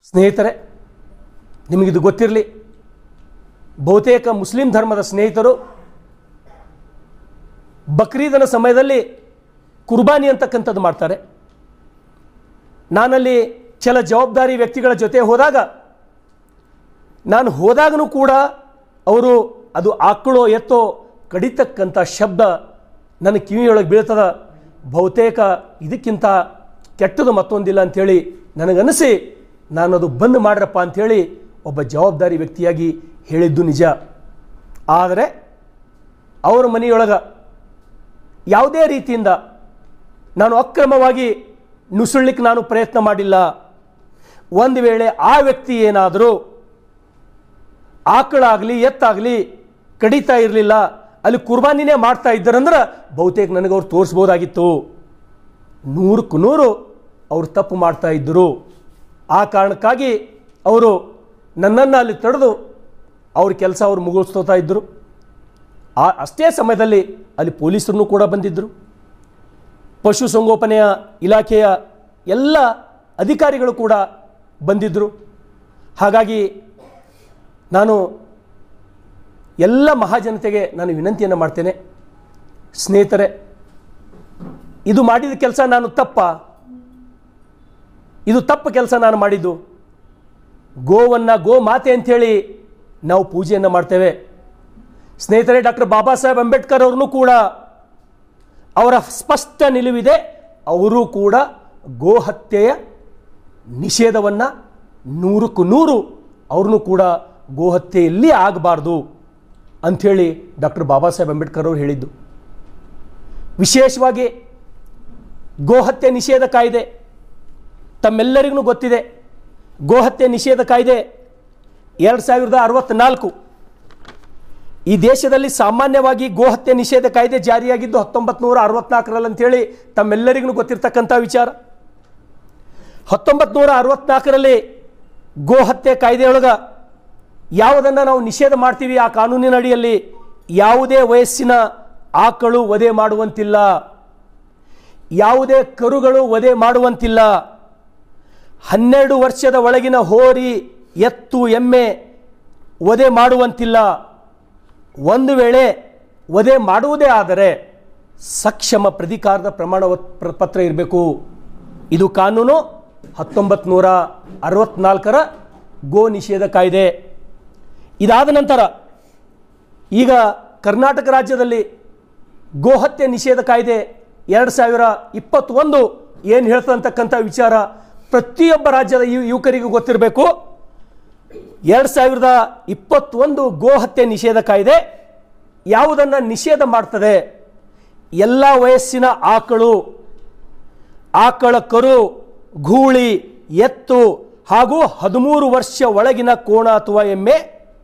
ಸ್ನೇಹಿತರೆ ನಿಮಗಿದು ಗೊತ್ತಿರಲಿ ಬಹುತೇಕ ಮುಸ್ಲಿಂ ಧರ್ಮದ ಸ್ನೇಹಿತರು ಬಕ್ರೀದನ ಸಮಯದಲ್ಲಿ ಕುರ್ಬಾನಿ ಅಂತಕ್ಕಂಥದ್ದು ಮಾಡ್ತಾರೆ ನಾನಲ್ಲಿ ಕೆಲ ಜವಾಬ್ದಾರಿ ವ್ಯಕ್ತಿಗಳ ಜೊತೆ ಹೋದಾಗ ನಾನು ಹೋದಾಗನೂ ಕೂಡ ಅವರು ಅದು ಆಕಳೋ ಎತ್ತೋ ಕಡಿತಕ್ಕಂಥ ಶಬ್ದ ನನ್ನ ಕಿವಿಯೊಳಗೆ ಬೀಳ್ತದ ಬಹುತೇಕ ಇದಕ್ಕಿಂತ ಕೆಟ್ಟದು ಮತ್ತೊಂದಿಲ್ಲ ಅಂಥೇಳಿ ನನಗನಿಸಿ ನಾನು ಅದು ಬಂದ್ ಮಾಡ್ರಪ್ಪ ಅಂಥೇಳಿ ಒಬ್ಬ ಜವಾಬ್ದಾರಿ ವ್ಯಕ್ತಿಯಾಗಿ ಹೇಳಿದ್ದು ನಿಜ ಆದರೆ ಅವರ ಮನೆಯೊಳಗೆ ಯಾವುದೇ ರೀತಿಯಿಂದ ನಾನು ಅಕ್ರಮವಾಗಿ ನುಸುಳ್ಲಿಕ್ಕೆ ನಾನು ಪ್ರಯತ್ನ ಮಾಡಿಲ್ಲ ಒಂದು ವೇಳೆ ಆ ವ್ಯಕ್ತಿ ಏನಾದರೂ ಆಕಳಾಗಲಿ ಎತ್ತಾಗಲಿ ಕಡಿತಾ ಇರಲಿಲ್ಲ ಅಲ್ಲಿ ಕುರ್ಬಾನಿನೇ ಮಾಡ್ತಾ ಇದ್ದಾರಂದ್ರೆ ಬಹುತೇಕ ನನಗೆ ಅವ್ರು ತೋರಿಸ್ಬೋದಾಗಿತ್ತು ನೂರಕ್ಕೂ ನೂರು ಅವ್ರು ತಪ್ಪು ಮಾಡ್ತಾ ಇದ್ದರು ಆ ಕಾರಣಕ್ಕಾಗಿ ಅವರು ನನ್ನನ್ನು ಅಲ್ಲಿ ತಡೆದು ಅವ್ರ ಕೆಲಸ ಅವ್ರು ಮುಗಿಸ್ತೋತಾ ಇದ್ದರು ಆ ಅಷ್ಟೇ ಸಮಯದಲ್ಲಿ ಅಲ್ಲಿ ಪೊಲೀಸರನ್ನು ಕೂಡ ಬಂದಿದ್ದರು ಪಶುಸಂಗೋಪನೆಯ ಇಲಾಖೆಯ ಎಲ್ಲ ಅಧಿಕಾರಿಗಳು ಕೂಡ ಬಂದಿದ್ದರು ಹಾಗಾಗಿ ನಾನು ಎಲ್ಲ ಮಹಾಜನತೆಗೆ ನಾನು ವಿನಂತಿಯನ್ನು ಮಾಡ್ತೇನೆ ಸ್ನೇಹಿತರೆ ಇದು ಮಾಡಿದ ಕೆಲಸ ನಾನು ತಪ್ಪ ಇದು ತಪ್ಪು ಕೆಲಸ ನಾನು ಮಾಡಿದ್ದು ಗೋವನ್ನು ಗೋ ಮಾತೆ ಅಂಥೇಳಿ ನಾವು ಪೂಜೆಯನ್ನು ಮಾಡ್ತೇವೆ ಸ್ನೇಹಿತರೆ ಡಾಕ್ಟರ್ ಬಾಬಾ ಸಾಹೇಬ್ ಅಂಬೇಡ್ಕರ್ ಅವ್ರನ್ನೂ ಕೂಡ ಅವರ ಸ್ಪಷ್ಟ ನಿಲುವಿದೆ ಅವರು ಕೂಡ ಗೋಹತ್ಯೆಯ ನಿಷೇಧವನ್ನು ನೂರಕ್ಕೂ ನೂರು ಅವ್ರನ್ನೂ ಕೂಡ ಗೋಹತ್ಯೆಯಲ್ಲಿ ಆಗಬಾರ್ದು ಅಂಥೇಳಿ ಡಾಕ್ಟರ್ ಬಾಬಾ ಸಾಹೇಬ್ ಅಂಬೇಡ್ಕರ್ ಅವರು ಹೇಳಿದ್ದು ವಿಶೇಷವಾಗಿ ಗೋಹತ್ಯೆ ನಿಷೇಧ ಕಾಯ್ದೆ ತಮ್ಮೆಲ್ಲರಿಗೂ ಗೊತ್ತಿದೆ ಗೋಹತ್ಯೆ ನಿಷೇಧ ಕಾಯ್ದೆ ಎರಡು ಸಾವಿರದ ಅರವತ್ತ್ನಾಲ್ಕು ಈ ದೇಶದಲ್ಲಿ ಸಾಮಾನ್ಯವಾಗಿ ಗೋಹತ್ಯೆ ನಿಷೇಧ ಕಾಯ್ದೆ ಜಾರಿಯಾಗಿದ್ದು ಹತ್ತೊಂಬತ್ತು ನೂರ ಅರವತ್ನಾಲ್ಕರಲ್ಲಿ ಅಂತೇಳಿ ತಮ್ಮೆಲ್ಲರಿಗೂ ಗೊತ್ತಿರ್ತಕ್ಕಂಥ ವಿಚಾರ ಹತ್ತೊಂಬತ್ತು ನೂರ ಅರವತ್ನಾಲ್ಕರಲ್ಲಿ ಗೋಹತ್ಯೆ ಕಾಯ್ದೆಯೊಳಗೆ ಯಾವುದನ್ನು ನಾವು ನಿಷೇಧ ಮಾಡ್ತೀವಿ ಆ ಕಾನೂನಿನ ಅಡಿಯಲ್ಲಿ ಯಾವುದೇ ವಯಸ್ಸಿನ ಆಕಳು ವಧೆ ಮಾಡುವಂತಿಲ್ಲ ಯಾವುದೇ ಕರುಗಳು ವಧೆ ಮಾಡುವಂತಿಲ್ಲ ಹನ್ನೆರಡು ವರ್ಷದ ಒಳಗಿನ ಹೋರಿ ಎತ್ತು ಎಮ್ಮೆ ವಧೆ ಮಾಡುವಂತಿಲ್ಲ ಒಂದು ವೇಳೆ ವಧೆ ಮಾಡುವುದೇ ಆದರೆ ಸಕ್ಷಮ ಪ್ರಧಿಕಾರದ ಪ್ರಮಾಣ ವ- ಪತ್ರ ಇರಬೇಕು ಇದು ಕಾನೂನು ಹತ್ತೊಂಬತ್ತು ನೂರ ಅರವತ್ನಾಲ್ಕರ ಗೋ ನಿಷೇಧ ಕಾಯ್ದೆ ಇದಾದ ನಂತರ ಈಗ ಕರ್ನಾಟಕ ರಾಜ್ಯದಲ್ಲಿ ಗೋಹತ್ಯೆ ನಿಷೇಧ ಕಾಯ್ದೆ ಎರಡು ಸಾವಿರ ಇಪ್ಪತ್ತೊಂದು ಏನು ಹೇಳ್ತಂತಕ್ಕಂಥ ವಿಚಾರ ಪ್ರತಿಯೊಬ್ಬ ರಾಜ್ಯದ ಯು ಯುವಕರಿಗೂ ಗೊತ್ತಿರಬೇಕು ಎರಡು ಸಾವಿರದ ಇಪ್ಪತ್ತೊಂದು ಗೋಹತ್ಯೆ ನಿಷೇಧ ಕಾಯ್ದೆ ಯಾವುದನ್ನು ನಿಷೇಧ ಮಾಡ್ತದೆ ಎಲ್ಲ ವಯಸ್ಸಿನ ಆಕಳು ಆಕಳ ಕರು ಗೂಳಿ ಎತ್ತು ಹಾಗೂ ಹದಿಮೂರು ವರ್ಷ ಒಳಗಿನ ಕೋಣ ಅಥವಾ ಎಮ್ಮೆ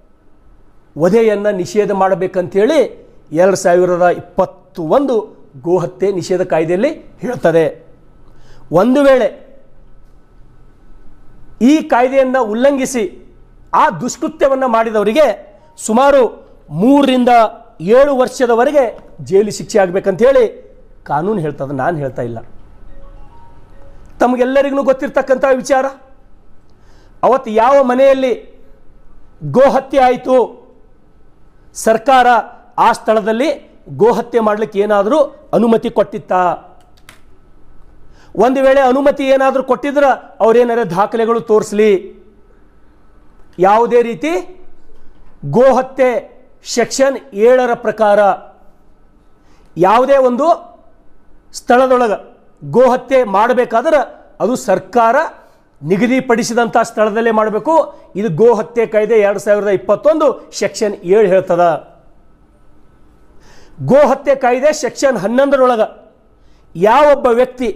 ವಧೆಯನ್ನು ನಿಷೇಧ ಮಾಡಬೇಕಂತೇಳಿ ಎರಡು ಸಾವಿರದ ಇಪ್ಪತ್ತು ಒಂದು ಗೋಹತ್ಯೆ ನಿಷೇಧ ಕಾಯ್ದೆಯಲ್ಲಿ ಹೇಳ್ತದೆ ಒಂದು ವೇಳೆ ಈ ಕಾಯ್ದೆಯನ್ನು ಉಲ್ಲಂಘಿಸಿ ಆ ದುಷ್ಕೃತ್ಯವನ್ನು ಮಾಡಿದವರಿಗೆ ಸುಮಾರು ಮೂರರಿಂದ ಏಳು ವರ್ಷದವರೆಗೆ ಜೈಲು ಶಿಕ್ಷೆ ಆಗಬೇಕಂತೇಳಿ ಕಾನೂನು ಹೇಳ್ತದೆ ನಾನು ಹೇಳ್ತಾ ಇಲ್ಲ ತಮಗೆಲ್ಲರಿಗೂ ಗೊತ್ತಿರ್ತಕ್ಕಂಥ ವಿಚಾರ ಅವತ್ತು ಯಾವ ಮನೆಯಲ್ಲಿ ಗೋಹತ್ಯೆ ಆಯಿತು ಸರ್ಕಾರ ಆ ಸ್ಥಳದಲ್ಲಿ ಗೋಹತ್ಯೆ ಮಾಡಲಿಕ್ಕೆ ಏನಾದರೂ ಅನುಮತಿ ಕೊಟ್ಟಿತ್ತಾ ಒಂದು ವೇಳೆ ಅನುಮತಿ ಏನಾದರೂ ಕೊಟ್ಟಿದ್ರೆ ಅವರೇನಾರ ದಾಖಲೆಗಳು ತೋರಿಸಲಿ ಯಾವುದೇ ರೀತಿ ಗೋಹತ್ಯೆ ಸೆಕ್ಷನ್ ಏಳರ ಪ್ರಕಾರ ಯಾವುದೇ ಒಂದು ಸ್ಥಳದೊಳಗೆ ಗೋಹತ್ಯೆ ಮಾಡಬೇಕಾದ್ರೆ ಅದು ಸರ್ಕಾರ ನಿಗದಿಪಡಿಸಿದಂಥ ಸ್ಥಳದಲ್ಲೇ ಮಾಡಬೇಕು ಇದು ಗೋಹತ್ಯೆ ಕಾಯ್ದೆ ಎರಡು ಸಾವಿರದ ಇಪ್ಪತ್ತೊಂದು ಸೆಕ್ಷನ್ ಏಳು ಹೇಳ್ತದ ಗೋಹತ್ಯೆ ಕಾಯ್ದೆ ಸೆಕ್ಷನ್ ಹನ್ನೊಂದರೊಳಗೆ ಯಾವೊಬ್ಬ ವ್ಯಕ್ತಿ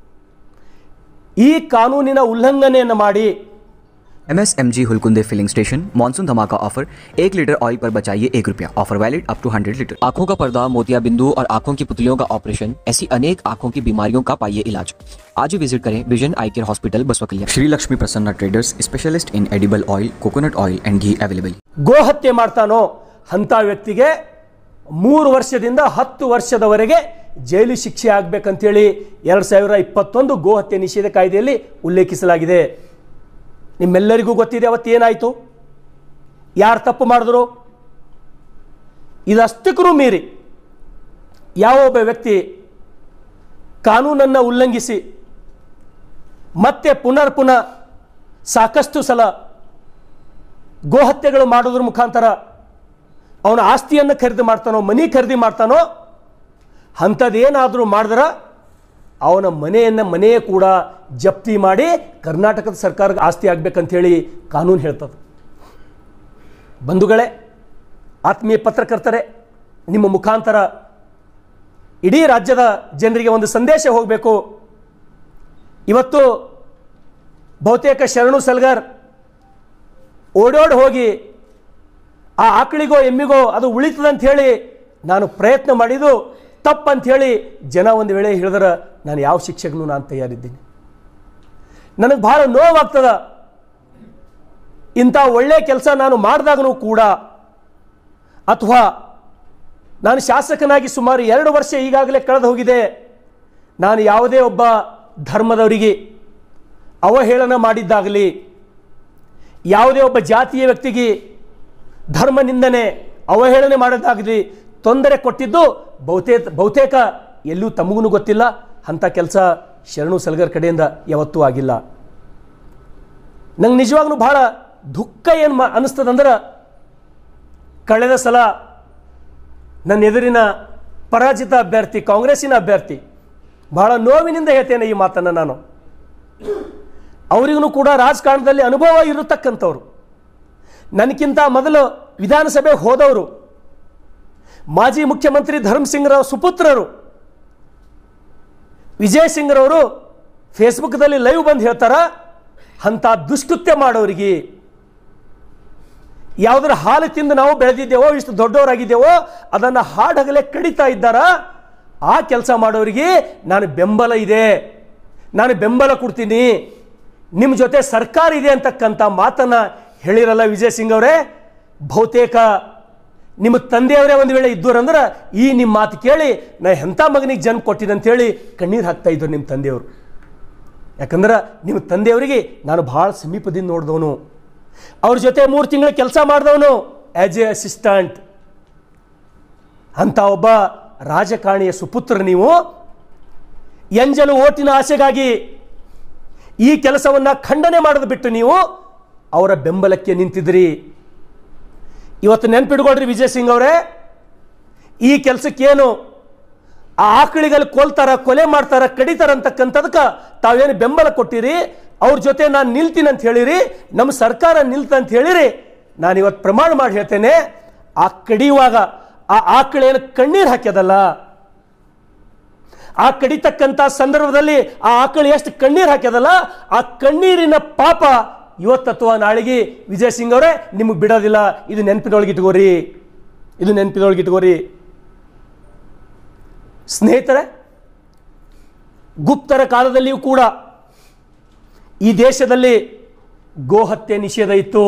ಈ ಕಾನೂನಿನ ಉಲ್ಲಂಘನೆಯನ್ನು ಮಾಡಿ MSMG Hulkunde filling station monsoon धमाका ऑफर एक लीटर ऑयल पर बचाइए एक रुपया offer valid up to hundred litre आंखों का पर्दा मोतिया बिंदु और आंखों की पुतलियों का ऑपरेशन ऐसी अनेक आंखों की बीमारियों का पाइए इलाज आज ही विजिट करें vision eye care hospital Basavakalyan Shri Lakshmi Prasanna traders specialist in edible oil coconut oil and ghee available ಗೋಹತ್ಯೆ ಮಾಡ್ತಾನೋ ಅಂಥ ವ್ಯಕ್ತಿಗೆ ಮೂರು ವರ್ಷದಿಂದ ಹತ್ತು ವರ್ಷದವರೆಗೆ ಜೈಲು ಶಿಕ್ಷೆ ಆಗಬೇಕಂತೇಳಿ ಎರಡು ಸಾವಿರ ಇಪ್ಪತ್ತೊಂದು ಗೋಹತ್ಯೆ ನಿಷೇಧ ಕಾಯ್ದೆಯಲ್ಲಿ ಉಲ್ಲೇಖಿಸಲಾಗಿದೆ ನಿಮ್ಮೆಲ್ಲರಿಗೂ ಗೊತ್ತಿದೆ ಅವತ್ತೇನಾಯಿತು ಯಾರು ತಪ್ಪು ಮಾಡಿದ್ರು ಇದಷ್ಟಕ್ಕೂ ಮೀರಿ ಯಾವ ಒಬ್ಬ ವ್ಯಕ್ತಿ ಕಾನೂನನ್ನು ಉಲ್ಲಂಘಿಸಿ ಮತ್ತೆ ಪುನರ್ ಪುನಃ ಸಾಕಷ್ಟು ಸಲ ಗೋಹತ್ಯೆಗಳು ಮಾಡೋದ್ರ ಮುಖಾಂತರ ಅವನ ಆಸ್ತಿಯನ್ನು ಖರೀದಿ ಮಾಡ್ತಾನೋ ಮನಿ ಖರೀದಿ ಮಾಡ್ತಾನೋ ಅಂಥದ್ದೇನಾದರೂ ಮಾಡಿದ್ರೆ ಅವನ ಮನೆಯನ್ನು ಮನೆಯೇ ಕೂಡ ಜಪ್ತಿ ಮಾಡಿ ಕರ್ನಾಟಕದ ಸರ್ಕಾರಕ್ಕೆ ಆಸ್ತಿ ಆಗ್ಬೇಕಂಥೇಳಿ ಕಾನೂನು ಹೇಳ್ತದೆ ಬಂಧುಗಳೇ ಆತ್ಮೀಯ ಪತ್ರಕರ್ತರೇ ನಿಮ್ಮ ಮುಖಾಂತರ ಇಡೀ ರಾಜ್ಯದ ಜನರಿಗೆ ಒಂದು ಸಂದೇಶ ಹೋಗಬೇಕು ಇವತ್ತು ಬಹುತೇಕ ಶರಣು ಸಲ್ಗರ್ ಓಡೋಡಿ ಹೋಗಿ ಆ ಆಕಳಿಗೋ ಎಮ್ಮಿಗೋ ಅದು ಉಳಿತದಂತ ಹೇಳಿ ನಾನು ಪ್ರಯತ್ನ ಮಾಡಿದ್ದು ತಪ್ಪಂತ ಹೇಳಿ ಜನ ಒಂದು ವೇಳೆ ಹೇಳಿದ್ರೆ ನಾನು ಯಾವ ಶಿಕ್ಷೆಗೂ ನಾನು ತಯಾರಿದ್ದೀನಿ ನನಗೆ ಭಾಳ ನೋವಾಗ್ತದ ಇಂಥ ಒಳ್ಳೆ ಕೆಲಸ ನಾನು ಮಾಡಿದಾಗನೂ ಕೂಡ ಅಥವಾ ನಾನು ಶಾಸಕನಾಗಿ ಸುಮಾರು ಎರಡು ವರ್ಷ ಈಗಾಗಲೇ ಕಳೆದು ಹೋಗಿದೆ ನಾನು ಯಾವುದೇ ಒಬ್ಬ ಧರ್ಮದವರಿಗೆ ಅವಹೇಳನ ಮಾಡಿದ್ದಾಗಲಿ ಯಾವುದೇ ಒಬ್ಬ ಜಾತಿಯ ವ್ಯಕ್ತಿಗೆ ಧರ್ಮ ನಿಂದನೆ ಅವಹೇಳನೆ ಮಾಡೋದಾಗಲಿ ತೊಂದರೆ ಕೊಟ್ಟಿದ್ದು ಬಹುತೇಕ ಬಹುತೇಕ ಎಲ್ಲೂ ತಮಗೂ ಗೊತ್ತಿಲ್ಲ ಅಂಥ ಕೆಲಸ ಶರಣು ಸಲ್ಗರ್ ಕಡೆಯಿಂದ ಯಾವತ್ತೂ ಆಗಿಲ್ಲ ನಂಗೆ ನಿಜವಾಗ್ಲೂ ಭಾಳ ದುಃಖ ಏನು ಮಾ ಅನ್ನಿಸ್ತದಂದ್ರೆ ಕಳೆದ ಸಲ ನನ್ನ ಎದುರಿನ ಪರಾಜಿತ ಅಭ್ಯರ್ಥಿ ಕಾಂಗ್ರೆಸ್ಸಿನ ಅಭ್ಯರ್ಥಿ ಬಹಳ ನೋವಿನಿಂದ ಹೇಳ್ತೇನೆ ಈ ಮಾತನ್ನು ನಾನು ಅವರಿಗೂ ಕೂಡ ರಾಜಕಾರಣದಲ್ಲಿ ಅನುಭವ ಇರತಕ್ಕಂಥವ್ರು ನನಗಿಂತ ಮೊದಲು ವಿಧಾನಸಭೆ ಹೋದವರು ಮಾಜಿ ಮುಖ್ಯಮಂತ್ರಿ ಧರ್ಮ್ ಸಿಂಗ್ರವರ ಸುಪುತ್ರರು ವಿಜಯ್ ಸಿಂಗ್ರವರು ಫೇಸ್ಬುಕ್ದಲ್ಲಿ ಲೈವ್ ಬಂದು ಹೇಳ್ತಾರ ಅಂಥ ದುಷ್ಕೃತ್ಯ ಮಾಡೋರಿಗೆ ಯಾವುದರ ಹಾಲು ತಿಂದು ನಾವು ಬೆಳೆದಿದ್ದೇವೋ ಇಷ್ಟು ದೊಡ್ಡವರಾಗಿದ್ದೇವೋ ಅದನ್ನು ಹಾಡಗಲೇ ಕಡಿತಾ ಇದ್ದಾರ ಆ ಕೆಲಸ ಮಾಡೋರಿಗೆ ನಾನು ಬೆಂಬಲ ಇದೆ ನಾನು ಬೆಂಬಲ ಕೊಡ್ತೀನಿ ನಿಮ್ಮ ಜೊತೆ ಸರ್ಕಾರ ಇದೆ ಅಂತಕ್ಕಂಥ ಮಾತನ್ನ ಹೇಳಿರಲ್ಲ ವಿಜಯ್ ಸಿಂಗ್ ಅವರೇ ಬಹುತೇಕ ನಿಮ್ಮ ತಂದೆಯವರೇ ಒಂದು ವೇಳೆ ಇದ್ದವರಂದ್ರೆ ಈ ನಿಮ್ಮ ಮಾತು ಕೇಳಿ ನಾ ಎಂಥ ಮಗನಿಗೆ ಜನ್ಮ ಕೊಟ್ಟಿನಂತೇಳಿ ಕಣ್ಣೀರು ಹಾಕ್ತಾ ಇದ್ರು ನಿಮ್ಮ ತಂದೆಯವರು ಯಾಕಂದ್ರೆ ನಿಮ್ಮ ತಂದೆಯವರಿಗೆ ನಾನು ಭಾಳ ಸಮೀಪದಿಂದ ನೋಡಿದವನು ಅವ್ರ ಜೊತೆ ಮೂರು ತಿಂಗಳು ಕೆಲಸ ಮಾಡಿದವನು ಆ್ಯಸ್ ಎ ಅಸಿಸ್ಟಂಟ್ ಅಂತ ಒಬ್ಬ ರಾಜಕಾರಣಿಯ ಸುಪುತ್ರ ನೀವು ಎಂಜಲು ಓಟಿನ ಆಸೆಗಾಗಿ ಈ ಕೆಲಸವನ್ನು ಖಂಡನೆ ಮಾಡೋದು ಬಿಟ್ಟು ನೀವು ಅವರ ಬೆಂಬಲಕ್ಕೆ ನಿಂತಿದ್ರಿ ಇವತ್ತು ನೆನ್ಪಿಡ್ಕೊಳ್ರಿ ವಿಜಯ್ ಸಿಂಗ್ ಅವರೇ ಈ ಕೆಲಸಕ್ಕೇನು ಆ ಆಕಳಿಗಲ್ಲಿ ಕೊಲ್ತಾರ ಕೊಲೆ ಮಾಡ್ತಾರ ಕಡಿತಾರ ಅಂತಕ್ಕಂಥದಕ್ಕೆ ತಾವೇನು ಬೆಂಬಲ ಕೊಟ್ಟಿರಿ ಅವ್ರ ಜೊತೆ ನಾನು ನಿಲ್ತೀನಿ ಅಂತ ಹೇಳಿರಿ ನಮ್ಮ ಸರ್ಕಾರ ನಿಲ್ತ ಅಂತ ಹೇಳಿರಿ ನಾನು ಇವತ್ತು ಪ್ರಮಾಣ ಮಾಡಿ ಹೇಳ್ತೇನೆ ಆ ಕಡಿಯುವಾಗ ಆ ಆಕಳೇನು ಕಣ್ಣೀರು ಹಾಕ್ಯದಲ್ಲ ಆ ಕಡಿತಕ್ಕಂಥ ಸಂದರ್ಭದಲ್ಲಿ ಆ ಆಕಳು ಎಷ್ಟು ಕಣ್ಣೀರು ಹಾಕ್ಯದಲ್ಲ ಆ ಕಣ್ಣೀರಿನ ಪಾಪ ಇವತ್ತು ಅಥವಾ ನಾಳೆಗೆ ವಿಜಯ್ ಸಿಂಗ್ ಅವರೇ ನಿಮಗೆ ಬಿಡೋದಿಲ್ಲ ಇದು ನೆನಪಿನೊಳಗೆ ಇಟ್ಕೋರಿ ಇದು ನೆನಪಿನೊಳಗೆ ಇಟ್ಕೋರಿ ಸ್ನೇಹಿತರೆ ಗುಪ್ತರ ಕಾಲದಲ್ಲಿಯೂ ಕೂಡ ಈ ದೇಶದಲ್ಲಿ ಗೋಹತ್ಯೆ ನಿಷೇಧ ಇತ್ತು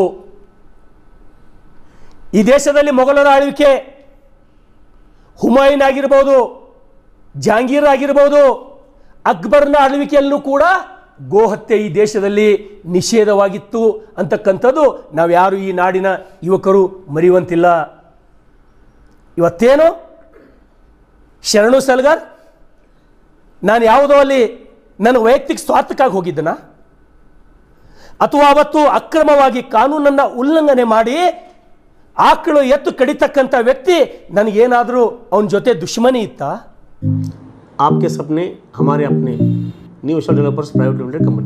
ಈ ದೇಶದಲ್ಲಿ ಮೊಘಲರ ಆಳ್ವಿಕೆ ಹುಮಾಯೂನ್ ಆಗಿರ್ಬೋದು ಜಹಾಂಗೀರ್ ಆಗಿರ್ಬೋದು ಅಕ್ಬರ್ನ ಆಳ್ವಿಕೆಯಲ್ಲೂ ಕೂಡ ಗೋಹತ್ಯೆ ಈ ದೇಶದಲ್ಲಿ ನಿಷೇಧವಾಗಿತ್ತು ಅಂತಕ್ಕಂಥದ್ದು ನಾವು ಯಾರು ಈ ನಾಡಿನ ಯುವಕರು ಮರೆಯುವಂತಿಲ್ಲ ಇವತ್ತೇನು ಶರಣು ಸಲ್ಗರ್ ನಾನು ಯಾವುದೋ ಅಲ್ಲಿ ನನ್ನ ವೈಯಕ್ತಿಕ ಸ್ವಾರ್ಥಕ್ಕಾಗಿ ಹೋಗಿದ್ದನ ಅಥವಾ ಅವತ್ತು ಅಕ್ರಮವಾಗಿ ಕಾನೂನನ್ನು ಉಲ್ಲಂಘನೆ ಮಾಡಿ ಆಕಳು ಎತ್ತು ಕಡಿತಕ್ಕಂಥ ವ್ಯಕ್ತಿ ನನಗೇನಾದರೂ ಅವನ ಜೊತೆ ದುಶ್ಮನಿ ಇತ್ತಾ आपके सपने हमारे अपने new star developers private limited company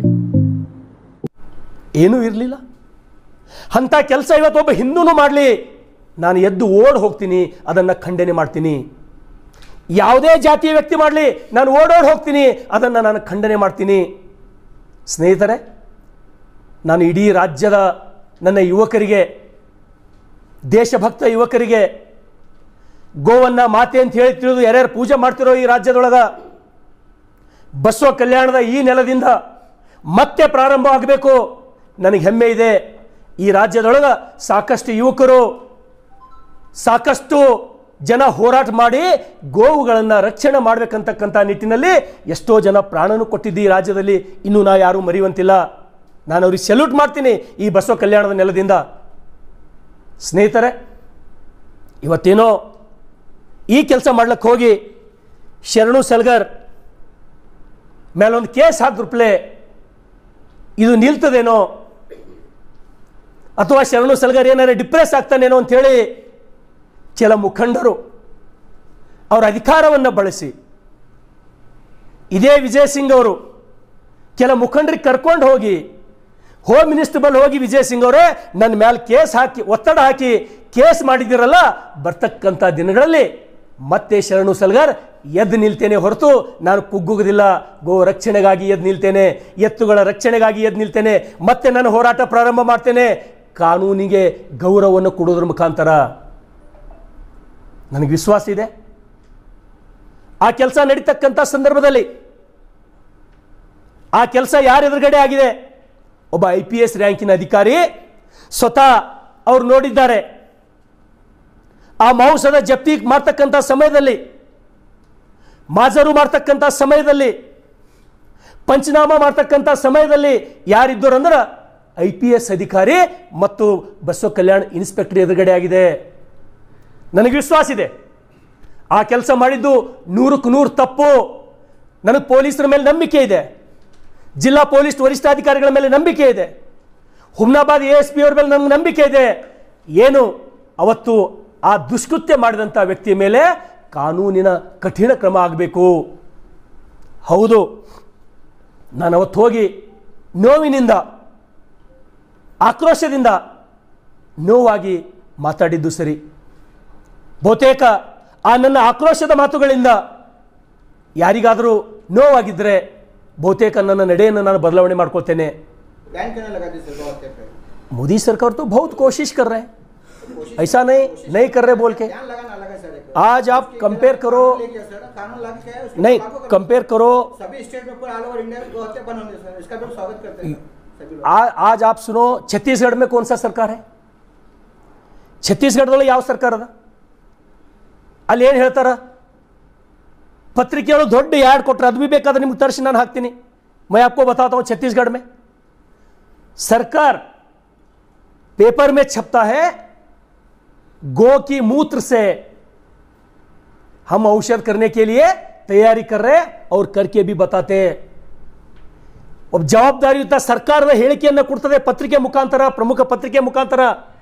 ಏನೂ ಇರಲಿಲ್ಲ ಅಂಥ ಕೆಲಸ ಇವತ್ತೊಬ್ಬ ಹಿಂದೂನು ಮಾಡಲಿ ನಾನು ಎದ್ದು ಓಡ್ ಹೋಗ್ತೀನಿ ಅದನ್ನು ಖಂಡನೆ ಮಾಡ್ತೀನಿ ಯಾವುದೇ ಜಾತಿಯ ವ್ಯಕ್ತಿ ಮಾಡಲಿ ನಾನು ಓಡೋಡ್ ಹೋಗ್ತೀನಿ ಅದನ್ನು ನಾನು ಖಂಡನೆ ಮಾಡ್ತೀನಿ ಸ್ನೇಹಿತರೆ ನಾನು ಇಡೀ ರಾಜ್ಯದ ನನ್ನ ಯುವಕರಿಗೆ ದೇಶಭಕ್ತ ಯುವಕರಿಗೆ ಗೋವನ್ನ ಮಾತೆ ಅಂತ ಹೇಳಿ ತಿಳಿದು ಯಾರ್ಯಾರು ಪೂಜೆ ಮಾಡ್ತಿರೋ ಈ ರಾಜ್ಯದೊಳಗ ಬಸವ ಕಲ್ಯಾಣದ ಈ ನೆಲದಿಂದ ಮತ್ತೆ ಪ್ರಾರಂಭ ಆಗಬೇಕು ನನಗೆ ಹೆಮ್ಮೆ ಇದೆ ಈ ರಾಜ್ಯದೊಳಗೆ ಸಾಕಷ್ಟು ಯುವಕರು ಸಾಕಷ್ಟು ಜನ ಹೋರಾಟ ಮಾಡಿ ಗೋವುಗಳನ್ನು ರಕ್ಷಣೆ ಮಾಡಬೇಕಂತಕ್ಕಂಥ ನಿಟ್ಟಿನಲ್ಲಿ ಎಷ್ಟೋ ಜನ ಪ್ರಾಣನೂ ಕೊಟ್ಟಿದ್ದು ಈ ರಾಜ್ಯದಲ್ಲಿ ಇನ್ನೂ ನಾ ಯಾರೂ ಮರೆಯುವಂತಿಲ್ಲ ನಾನು ಅವ್ರಿಗೆ ಸೆಲ್ಯೂಟ್ ಮಾಡ್ತೀನಿ ಈ ಬಸವ ಕಲ್ಯಾಣದ ನೆಲದಿಂದ ಸ್ನೇಹಿತರೆ ಇವತ್ತೇನೋ ಈ ಕೆಲಸ ಮಾಡ್ಲಿಕ್ಕೆ ಹೋಗಿ ಶರಣು ಸಲ್ಗರ್ ಮೇಲೊಂದು ಕೇಸ್ ಹಾಕಿದ್ರುಪ್ಲೆ ಇದು ನಿಲ್ತದೇನೋ ಅಥವಾ ಶರಣು ಸಲ್ಗರ್ ಏನಾರ ಡಿಪ್ರೆಸ್ ಆಗ್ತಾನೇನೋ ಅಂಥೇಳಿ ಕೆಲ ಮುಖಂಡರು ಅವರ ಅಧಿಕಾರವನ್ನು ಬಳಸಿ ಇದೇ ವಿಜಯ್ ಸಿಂಗ್ ಅವರು ಕೆಲ ಮುಖಂಡರಿಗೆ ಕರ್ಕೊಂಡು ಹೋಗಿ ಹೋಮ್ ಮಿನಿಸ್ಟರ್ ಬಲ್ಲಿ ಹೋಗಿ ವಿಜಯ್ ಸಿಂಗ್ ಅವರೇ ನನ್ನ ಮೇಲೆ ಕೇಸ್ ಹಾಕಿ ಒತ್ತಡ ಹಾಕಿ ಕೇಸ್ ಮಾಡಿದಿರಲ್ಲ ಬರ್ತಕ್ಕಂಥ ದಿನಗಳಲ್ಲಿ ಮತ್ತೆ ಶರಣು ಸಲ್ಗಾರ್ ಎದ್ದು ನಿಲ್ತೇನೆ ಹೊರತು ನಾನು ಕುಗ್ಗುವುದಿಲ್ಲ ಗೋ ರಕ್ಷಣೆಗಾಗಿ ಎದ್ದು ನಿಲ್ತೇನೆ ಎತ್ತುಗಳ ರಕ್ಷಣೆಗಾಗಿ ಎದ್ದು ನಿಲ್ತೇನೆ ಮತ್ತೆ ನಾನು ಹೋರಾಟ ಪ್ರಾರಂಭ ಮಾಡ್ತೇನೆ ಕಾನೂನಿಗೆ ಗೌರವವನ್ನು ಕೊಡೋದ್ರ ಮುಖಾಂತರ ನನಗೆ ವಿಶ್ವಾಸ ಇದೆ ಆ ಕೆಲಸ ನಡೀತಕ್ಕಂಥ ಸಂದರ್ಭದಲ್ಲಿ ಆ ಕೆಲಸ ಯಾರ ಎದುರುಗಡೆ ಆಗಿದೆ ಒಬ್ಬ ಐ ಪಿ ಎಸ್ ರ್ಯಾಂಕಿನ ಅಧಿಕಾರಿ ಸ್ವತಃ ಅವ್ರು ನೋಡಿದ್ದಾರೆ ಆ ಮಾಂಸದ ಜಪ್ತಿ ಮಾಡ್ತಕ್ಕಂಥ ಸಮಯದಲ್ಲಿ ಮಾಜರು ಮಾಡ್ತಕ್ಕಂಥ ಸಮಯದಲ್ಲಿ ಪಂಚನಾಮ ಮಾಡ್ತಕ್ಕಂಥ ಸಮಯದಲ್ಲಿ ಯಾರಿದ್ದರು ಅಂದ್ರೆ ಐ ಪಿ ಎಸ್ ಅಧಿಕಾರಿ ಮತ್ತು ಬಸವ ಕಲ್ಯಾಣ ಇನ್ಸ್ಪೆಕ್ಟರ್ ಎದುರುಗಡೆ ಆಗಿದೆ ನನಗೆ ವಿಶ್ವಾಸ ಇದೆ ಆ ಕೆಲಸ ಮಾಡಿದ್ದು ನೂರಕ್ಕೆ ನೂರು ತಪ್ಪು ನನಗೆ ಪೊಲೀಸರ ಮೇಲೆ ನಂಬಿಕೆ ಇದೆ ಜಿಲ್ಲಾ ಪೊಲೀಸ್ ವರಿಷ್ಠಾಧಿಕಾರಿಗಳ ಮೇಲೆ ನಂಬಿಕೆ ಇದೆ ಹುಮ್ನಾಬಾದ್ ಎ ಎಸ್ ಪಿ ಅವ್ರ ಮೇಲೆ ನನಗೆ ನಂಬಿಕೆ ಇದೆ ಏನು ಅವತ್ತು ಆ ದುಷ್ಕೃತ್ಯ ಮಾಡಿದಂಥ ವ್ಯಕ್ತಿಯ ಮೇಲೆ ಕಾನೂನಿನ ಕಠಿಣ ಕ್ರಮ ಆಗಬೇಕು ಹೌದು ನಾನು ಅವತ್ತು ಹೋಗಿ ನೋವಿನಿಂದ ಆಕ್ರೋಶದಿಂದ ನೋವಾಗಿ ಮಾತಾಡಿದ್ದು ಸರಿ ಬಹುತೇಕ ಆ ನನ್ನ ಆಕ್ರೋಶದ ಮಾತುಗಳಿಂದ ಯಾರಿಗಾದರೂ ನೋವಾಗಿದ್ದರೆ ಬಹುತೇಕ ನನ್ನ ನಡೆಯನ್ನು ನಾನು ಬದಲಾವಣೆ ಮಾಡ್ಕೊಳ್ತೇನೆ बैन करने लगा दी सरकार के पे मोदी सरकार तो बहुत कोशिश कर रहे हैं ऐसा नहीं नहीं कर रहे बोल के ध्यान लगा ना लगा सर एक आज आप कंपेयर करो लेके सर कानून लागू किया है उसको नहीं लागू करो। कंपेयर करो सभी स्टेट में पूरा ऑल ओवर इंडिया में गौहत्या बंद होंगे सर इसका भी स्वागत करते हैं सभी लोग आ, आज आप सुनो छत्तीसगढ़ में कौन सा सरकार है ಛತ್ತೀಸ್ಗಢದೊಳಗೆ ಯಾವ ಸರ್ಕಾರ ಅದ ಅಲ್ಲಿ ಏನು ಹೇಳ್ತಾರ ಪತ್ರಿಕೆಗಳು ದೊಡ್ಡ ಯಾಡ್ ಕೊಟ್ರೆ ಅದು ಬಿ ಬೇಕಾದ್ರೆ ನಿಮ್ಗೆ ತರಿಸಿ ನಾನು ಹಾಕ್ತೀನಿ मैं आपको बताता हूँ छत्तीसगढ़ में सरकार पेपर में छपता है गो की मूत्र से हम औषध करने के लिए तैयारी कर रहे हैं और करके भी बताते हैं ಒಬ್ಬ ಜವಾಬ್ದಾರಿಯುತ ಸರ್ಕಾರದ ಹೇಳಿಕೆಯನ್ನು ಕೊಡ್ತದೆ ಪತ್ರಿಕೆ ಮುಖಾಂತರ ಪ್ರಮುಖ ಪತ್ರಿಕೆ ಮುಖಾಂತರ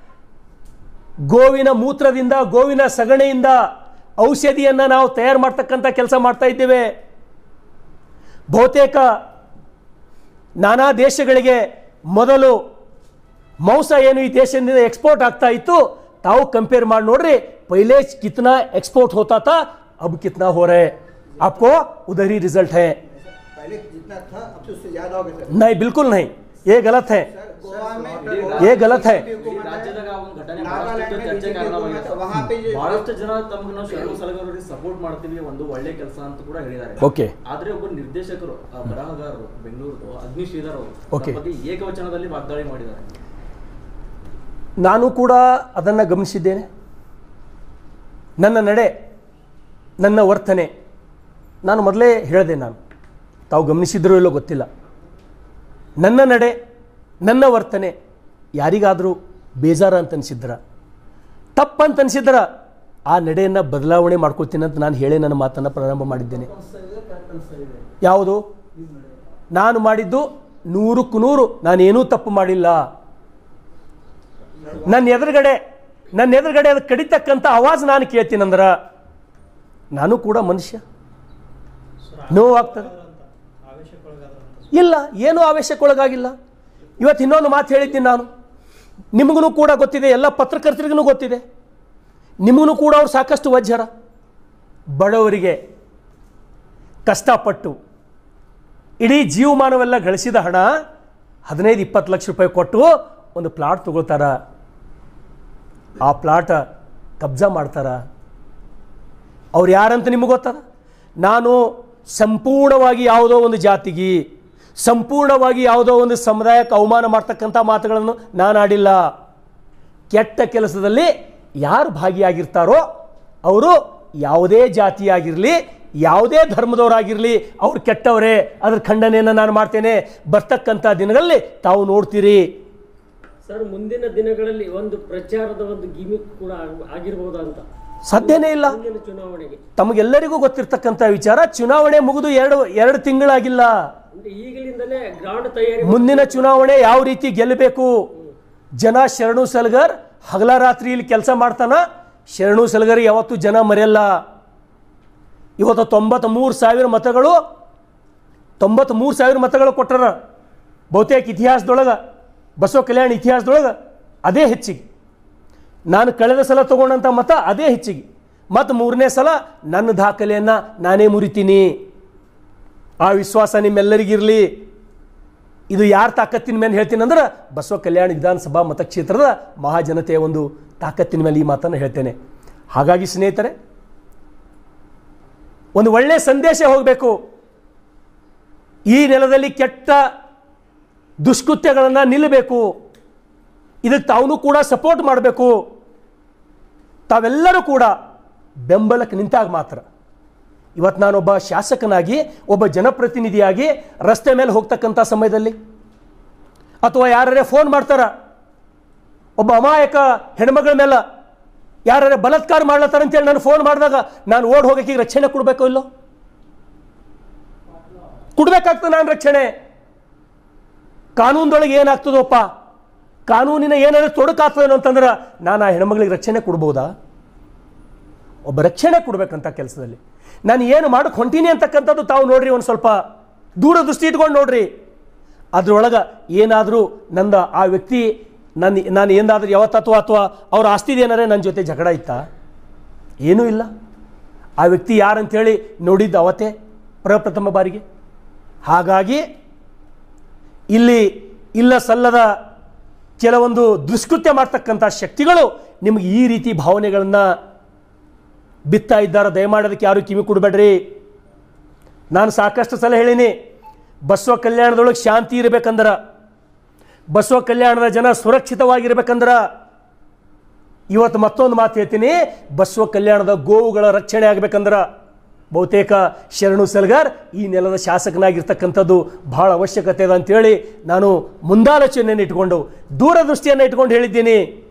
ಗೋವಿನ ಮೂತ್ರದಿಂದ ಗೋವಿನ ಸಗಣಿಯಿಂದ ಔಷಧಿಯನ್ನು ನಾವು ತಯಾರು ಮಾಡ್ತಕ್ಕಂಥ ಕೆಲಸ ಮಾಡ್ತಾ ಇದ್ದೇವೆ ಬಹುತೇಕ ನಾನಾ ದೇಶಗಳಿಗೆ ಮೊದಲು ಮಾಂಸ ಏನು ಈ ದೇಶದಿಂದ ಎಕ್ಸ್ಪೋರ್ಟ್ ಆಗ್ತಾ ಇತ್ತು ತಾವು ಕಂಪೇರ್ ಮಾಡಿ ನೋಡ್ರಿ ಪೈಲೆ ಕಿतना एक्सपोर्ट होता था अब कितना हो रहा है आपको उधर ही रिजल्ट है पहले जितना था अब तो उससे ज्यादा हो गया सर नहीं बिल्कुल नहीं ये गलत है सर गोवा में ये गलत है ರಾಜ್ಯದಾಗ ಒಂದು ಘಟನೆ ನಾಗಾಲ್ಯಾಂಡ್ ಬಹಳಷ್ಟು में ಚರ್ಚೆ BJP ಕಾರಣವಾಗಿದೆ ಹುಕುಮತ್ ವहाँ पे ये- ಬಹಳಷ್ಟು ಜನ ತಮಗೆ ನಾವು ಶರಣು ಸಲಗರವರಿಗೆ ಸಪೋರ್ಟ್ ಮಾಡ್ತೀವಿ ಒಂದು ಒಳ್ಳೆ ಕೆಲಸ ಅಂತ ಕೂಡ ಹೇಳಿದ್ದಾರೆ ಓಕೆ ಆದ್ರೆ ಒಬ್ಬ ನಿರ್ದೇಶಕರು ಆ ಬರಹಗಾರರು ಬೆಂಗಳೂರು ಅಗ್ನಿ ಶ್ರೀಧರ್ ಅವರು Okay. ತಮ್ಮ ಬಗ್ಗೆ ಏಕವಚನದಲ್ಲಿ ವಾಗ್ದಾಳಿ ಮಾಡಿದ್ದಾರೆ ನಾನು ಕೂಡ ಅದನ್ನು ಗಮನಿಸಿದ್ದೇನೆ ನನ್ನ ನಡೆ ನನ್ನ ವರ್ತನೆ ನಾನು ಮೊದಲೇ ಹೇಳಿದೆ ನಾನು ತಾವು ಗಮನಿಸಿದ್ರೋ ಇಲ್ಲೋ ಗೊತ್ತಿಲ್ಲ ನನ್ನ ನಡೆ ನನ್ನ ವರ್ತನೆ ಯಾರಿಗಾದರೂ ಬೇಜಾರ ಅಂತ ಅನಿಸಿದ್ರ ತಪ್ಪಂತ ಅನಿಸಿದ್ರ ಆ ನಡೆಯನ್ನು ಬದಲಾವಣೆ ಮಾಡ್ಕೊಳ್ತೀನಿ ಅಂತ ನಾನು ಹೇಳೇ ನನ್ನ ಮಾತನ್ನು ಪ್ರಾರಂಭ ಮಾಡಿದ್ದೇನೆ ಯಾವುದು ನಾನು ಮಾಡಿದ್ದು ನೂರಕ್ಕೂ ನೂರು ನಾನೇನೂ ತಪ್ಪು ಮಾಡಿಲ್ಲ ನನ್ನ ಎದುರುಗಡೆ ನನ್ನ ಎದುರುಗಡೆ ಅದು ಕಡಿತಕ್ಕಂಥ ಆವಾಜ್ ನಾನು ಕೇಳ್ತೀನಂದ್ರ ನಾನು ಕೂಡ ಮನುಷ್ಯ ನೋವಾಗ್ತದೆ ಇಲ್ಲ ಏನೂ ಆವೇಶಕ್ಕೊಳಗಾಗಿಲ್ಲ ಇವತ್ತು ಇನ್ನೊಂದು ಮಾತು ಹೇಳಿದ್ದೀನಿ ನಾನು ನಿಮಗೂ ಕೂಡ ಗೊತ್ತಿದೆ ಎಲ್ಲ ಪತ್ರಕರ್ತರಿಗೂ ಗೊತ್ತಿದೆ ನಿಮಗೂ ಕೂಡ ಅವ್ರು ಸಾಕಷ್ಟು ವಜ್ಜರ ಬಡವರಿಗೆ ಕಷ್ಟಪಟ್ಟು ಇಡೀ ಜೀವಮಾನವೆಲ್ಲ ಗಳಿಸಿದ ಹಣ ಹದಿನೈದು ಇಪ್ಪತ್ತು ಲಕ್ಷ ರೂಪಾಯಿ ಕೊಟ್ಟು ಒಂದು ಪ್ಲಾಟ್ ತಗೋತಾರ ಆ ಪ್ಲಾಟ ಕಬ್ಜಾ ಮಾಡ್ತಾರ ಅವ್ರು ಯಾರಂತ ನಿಮಗೆ ಗೊತ್ತದ ನಾನು ಸಂಪೂರ್ಣವಾಗಿ ಯಾವುದೋ ಒಂದು ಜಾತಿಗೆ ಸಂಪೂರ್ಣವಾಗಿ ಯಾವುದೋ ಒಂದು ಸಮುದಾಯಕ್ಕೆ ಅವಮಾನ ಮಾಡ್ತಕ್ಕಂಥ ಮಾತುಗಳನ್ನು ನಾನು ಆಡಿಲ್ಲ ಕೆಟ್ಟ ಕೆಲಸದಲ್ಲಿ ಯಾರು ಭಾಗಿಯಾಗಿರ್ತಾರೋ ಅವರು ಯಾವುದೇ ಜಾತಿಯಾಗಿರಲಿ ಯಾವುದೇ ಧರ್ಮದವರಾಗಿರಲಿ ಅವ್ರು ಕೆಟ್ಟವರೇ ಅದ್ರ ಖಂಡನೆಯನ್ನು ನಾನು ಮಾಡ್ತೇನೆ ಬರ್ತಕ್ಕಂಥ ದಿನಗಳಲ್ಲಿ ತಾವು ನೋಡ್ತೀರಿ ಸರ್ ಮುಂದಿನ ದಿನಗಳಲ್ಲಿ ಒಂದು ಪ್ರಚಾರದ ಒಂದು ಗಿಮಿಕ್ ಕೂಡ ಆಗ್- ಆಗಿರ್ಬೋದಾ ಅಂತ ಸಾಧ್ಯನೇ ಇಲ್ಲ ಮುಂದಿನ ಚುನಾವಣೆಗೆ ತಮಗೆಲ್ಲರಿಗೂ ಗೊತ್ತಿರ್ತಕ್ಕಂಥ ವಿಚಾರ ಚುನಾವಣೆ ಮುಗಿದು ಎರಡು ಎರಡು ತಿಂಗಳಾಗಿಲ್ಲ ಅಂದ್ರೆ ಈಗಲಿಂದಲೇ ಗ್ರೌಂಡ್ ತಯಾರಿ ಮುಂದಿನ ಚುನಾವಣೆ ಯಾವ ರೀತಿ ಗೆಲ್ಲಬೇಕು ಜನ ಶರಣು ಸಲ್ಗರ್ ಹಗಲ ರಾತ್ರಿ ಇಲ್ಲಿ ಕೆಲಸ ಮಾಡ್ತಾನ ಶರಣು ಸಲ್ಗರ್ ಯಾವತ್ತೂ ಜನ ಮರೆಯಲ್ಲ ಇವತ್ತು ತೊಂಬತ್ತ್ಮೂರು ಸಾವಿರ ಮತಗಳು ತೊಂಬತ್ತ್ಮೂರು ಸಾವಿರ ಮತಗಳು ಕೊಟ್ಟರ ಬಹುತೇಕ ಇತಿಹಾಸದೊಳಗೆ ಬಸವ ಕಲ್ಯಾಣ ಇತಿಹಾಸದೊಳಗೆ ಅದೇ ಹೆಚ್ಚಿಗೆ ನಾನು ಕಳೆದ ಸಲ ತಗೊಂಡಂಥ ಮತ ಅದೇ ಹೆಚ್ಚಿಗೆ ಮತ್ತು ಮೂರನೇ ಸಲ ನನ್ನ ದಾಖಲೆಯನ್ನು ನಾನೇ ಮುರಿತೀನಿ ಆ ವಿಶ್ವಾಸ ನಿಮ್ಮೆಲ್ಲರಿಗಿರಲಿ ಇದು ಯಾರ ತಾಕತ್ತಿನ ಮೇಲೆ ಹೇಳ್ತೀನಿ ಅಂದ್ರೆ ಬಸವ ಕಲ್ಯಾಣ ವಿಧಾನಸಭಾ ಮತಕ್ಷೇತ್ರದ ಮಹಾಜನತೆಯ ಒಂದು ತಾಕತ್ತಿನ ಮೇಲೆ ಈ ಮಾತನ್ನು ಹೇಳ್ತೇನೆ ಹಾಗಾಗಿ ಸ್ನೇಹಿತರೆ ಒಂದು ಒಳ್ಳೆಯ ಸಂದೇಶ ಹೋಗಬೇಕು ಈ ನೆಲದಲ್ಲಿ ಕೆಟ್ಟ ದುಷ್ಕೃತ್ಯಗಳನ್ನು ನಿಲ್ಲಬೇಕು ಇದಕ್ಕೆ ತಾವೂ ಕೂಡ ಸಪೋರ್ಟ್ ಮಾಡಬೇಕು ತಾವೆಲ್ಲರೂ ಕೂಡ ಬೆಂಬಲಕ್ಕೆ ನಿಂತಾಗ ಮಾತ್ರ ಇವತ್ತು ನಾನೊಬ್ಬ ಶಾಸಕನಾಗಿ ಒಬ್ಬ ಜನಪ್ರತಿನಿಧಿಯಾಗಿ ರಸ್ತೆ ಮೇಲೆ ಹೋಗ್ತಕ್ಕಂಥ ಸಮಯದಲ್ಲಿ ಅಥವಾ ಯಾರೇ ಫೋನ್ ಮಾಡ್ತಾರ ಒಬ್ಬ ಅಮಾಯಕ ಹೆಣ್ಮಗಳ ಮೇಲೆ ಯಾರೇ ಬಲಾತ್ಕಾರ ಮಾಡ್ಲತ್ತಾರ ಅಂತೇಳಿ ನಾನು ಫೋನ್ ಮಾಡಿದಾಗ ನಾನು ಓಡ್ ಹೋಗಕ್ಕೆ ಈಗ ರಕ್ಷಣೆ ಕೊಡಬೇಕೋ ಇಲ್ಲೋ ಕೊಡ್ಬೇಕಾಗ್ತದೆ ನಾನು ರಕ್ಷಣೆ ಕಾನೂನದೊಳಗೆ ಏನಾಗ್ತದೋಪ್ಪ ಕಾನೂನಿನ ಏನಾದ್ರು ತೊಡಕಾಗ್ತದೇನೋ ಅಂತಂದ್ರೆ ನಾನು ಆ ಹೆಣ್ಮಗಳಿಗೆ ರಕ್ಷಣೆ ಕೊಡ್ಬೋದಾ ಒಬ್ಬ ರಕ್ಷಣೆ ಕೊಡ್ಬೇಕಂತ ಕೆಲಸದಲ್ಲಿ ನಾನು ಏನು ಮಾಡಕ್ಕೆ ಹೊಂಟೀನಿ ಅಂತಕ್ಕಂಥದ್ದು ತಾವು ನೋಡ್ರಿ ಒಂದು ಸ್ವಲ್ಪ ದೂರದೃಷ್ಟಿ ಇಟ್ಕೊಂಡು ನೋಡ್ರಿ ಅದ್ರೊಳಗೆ ಏನಾದರೂ ನಂದ ಆ ವ್ಯಕ್ತಿ ನನ್ನ ನಾನು ಏನಾದರೂ ಯಾವತ್ತಾತೋ ಅಥವಾ ಅವ್ರ ಆಸ್ತಿದ ಏನಾರೇ ನನ್ನ ಜೊತೆ ಜಗಳ ಇತ್ತಾ ಏನೂ ಇಲ್ಲ ಆ ವ್ಯಕ್ತಿ ಯಾರಂಥೇಳಿ ನೋಡಿದ್ದು ಅವತ್ತೇ ಪ್ರಪ್ರಥಮ ಬಾರಿಗೆ ಹಾಗಾಗಿ ಇಲ್ಲಿ ಇಲ್ಲ ಸಲ್ಲದ ಕೆಲವೊಂದು ದುಷ್ಕೃತ್ಯ ಮಾಡ್ತಕ್ಕಂಥ ಶಕ್ತಿಗಳು ನಿಮಗೆ ಈ ರೀತಿ ಭಾವನೆಗಳನ್ನು ಬಿತ್ತಾ ಇದ್ದಾರೆ ದಯಮಾಡಿ ಅದಕ್ಕೆ ಯಾರು ಕಿವಿ ಕೊಡಬೇಡ್ರಿ ನಾನು ಸಾಕಷ್ಟು ಸಲ ಹೇಳೀನಿ ಬಸವ ಕಲ್ಯಾಣದೊಳಗೆ ಶಾಂತಿ ಇರಬೇಕಂದ್ರ ಬಸವ ಕಲ್ಯಾಣದ ಜನ ಸುರಕ್ಷಿತವಾಗಿರ್ಬೇಕಂದ್ರ ಇವತ್ತು ಮತ್ತೊಂದು ಮಾತು ಹೇಳ್ತೀನಿ ಬಸವ ಕಲ್ಯಾಣದ ಗೋವುಗಳ ರಕ್ಷಣೆ ಆಗಬೇಕಂದ್ರ ಬಹುತೇಕ ಶರಣು ಸಲ್ಗಾರ್ ಈ ನೆಲದ ಶಾಸಕನಾಗಿರ್ತಕ್ಕಂಥದ್ದು ಬಹಳ ಅವಶ್ಯಕತೆ ಇದೆ ಅಂತೇಳಿ ನಾನು ಮುಂದಾಲೋಚನೆಯನ್ನು ಇಟ್ಕೊಂಡು ದೂರದೃಷ್ಟಿಯನ್ನು ಇಟ್ಕೊಂಡು ಹೇಳಿದ್ದೀನಿ